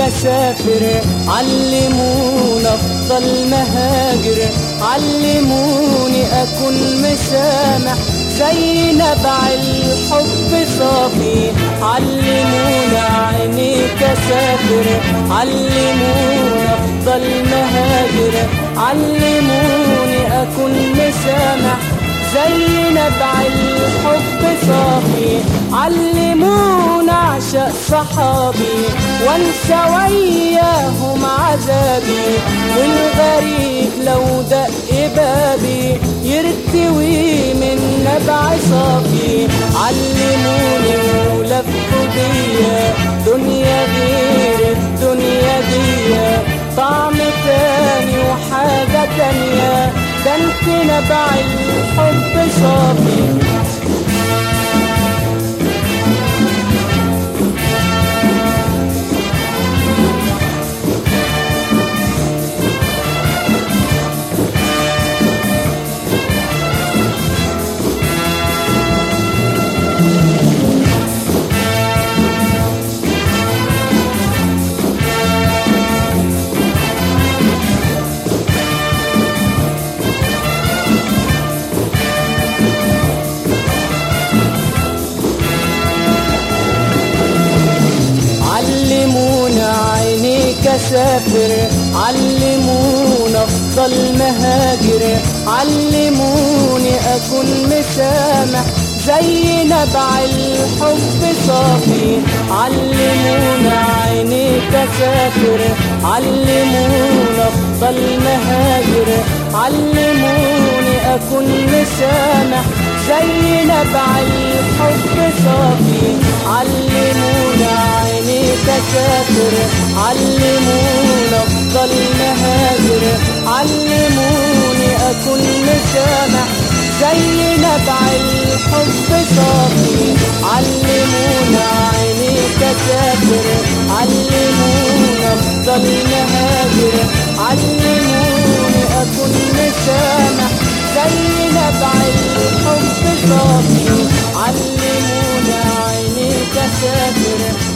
اسافر علمونا افضل مهاجر علموني اكون مسامح زي نبع الحب صافي علمونا عينيك اسافر علمونا افضل مهاجر علموني اكون مسامح زي نبع الحب صافي علمونا اعشق صحابي وانسى وياهم عذابي والغريب لو دق بابي يرتوي من نبع صافي علموني ولفوا بيا دنيا غير الدنيا دي طعم تاني وحاجة تانية ده انت نبع الحب صافي علمونا عينيك اسافر علمونا افضل مهاجر علموني اكون مسامح زي نبع الحب صافي علمونا عينيك اسافر علمونا افضل مهاجر علموني اكون مسامح زي نبع الحب صافي علمونا عينيك اسافر علمونا افضل مهاجر علموني اكون مسامح زي نبع الحب صافي علمونا عينيك اسافر علمونا افضل مهاجر علموني اكون مسامح زي نبع الحب صافي علمونا عينيك اسافر